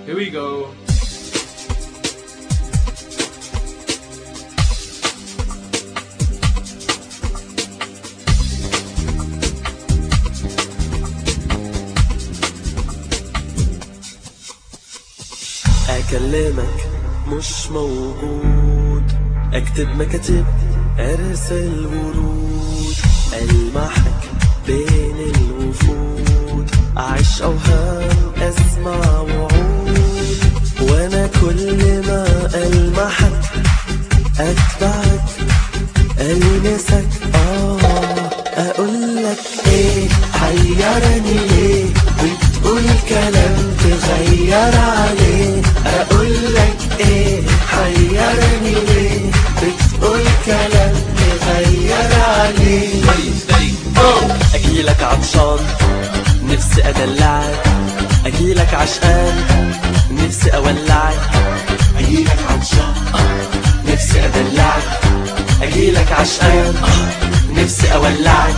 Here we go. أكلمك مش موجود أكتب مكاتب أرسل ورود ألمحك بين الوفود أعيش أوهام أسمع وعود وأنا كل ما ألمحك أتبعك ألمسك آه أقولك إيه حيرني ليه بتقول كلام تغير عليه أقولك إيه حيرني ليه بتقول كلام تغير عليه أجيلك عطشان نفسي أدلعك أجيلك عشقان نفسي أولعك أجيلك عطشان نفسي أدلعك أجيلك عشقان نفسي أولعك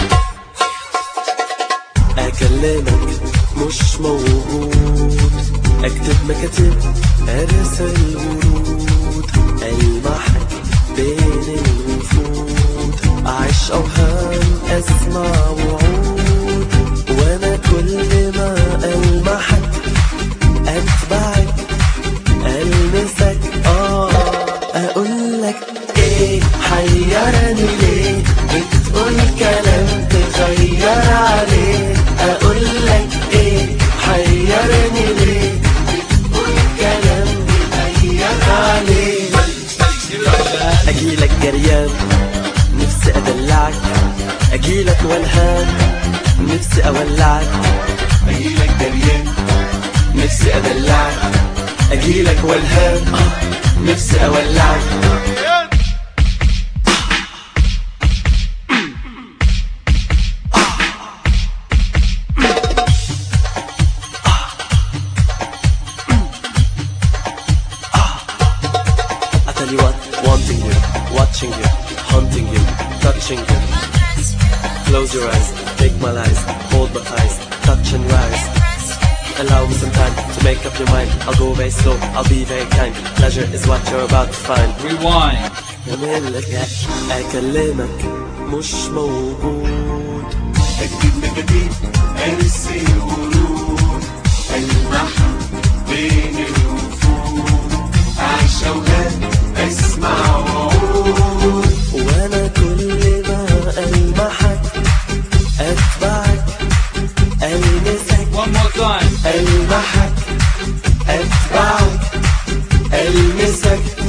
أكلمك مش موجود أكتب مكاتب أرسل ورود ألمحك بين الوفود أعيش أوهام أسمع وعود وأنا كل ما ألمحك أتبعك ألمسك آه أقولك إيه حيرني ليه بتقول كلام تغير عليه أقولك إيه حيرني ليه بتقول كلام تغير عليه أجيلك جريان نفسي أدلعك أجيلك والهان نفسي أولعك أجيلك جريان نفسي أدلعك أجيلك والهان نفسي أولعك I tell you what, wanting you, watching you, hunting you, touching you. Close your eyes, take my lies, hold my thighs, touch and rise. Allow me some time to make up your mind. I'll go very slow, I'll be very kind. Pleasure is what you're about to find. Rewind. أملك أكلمك مش موجود أكتب مكاتيب أرسل ورود ألمحك بين الوفود أعيش أوهام أسمع وعود وأنا كل ما ألمحك أتبعك ألمسك One more time. ألمحك أتبعك ألمسك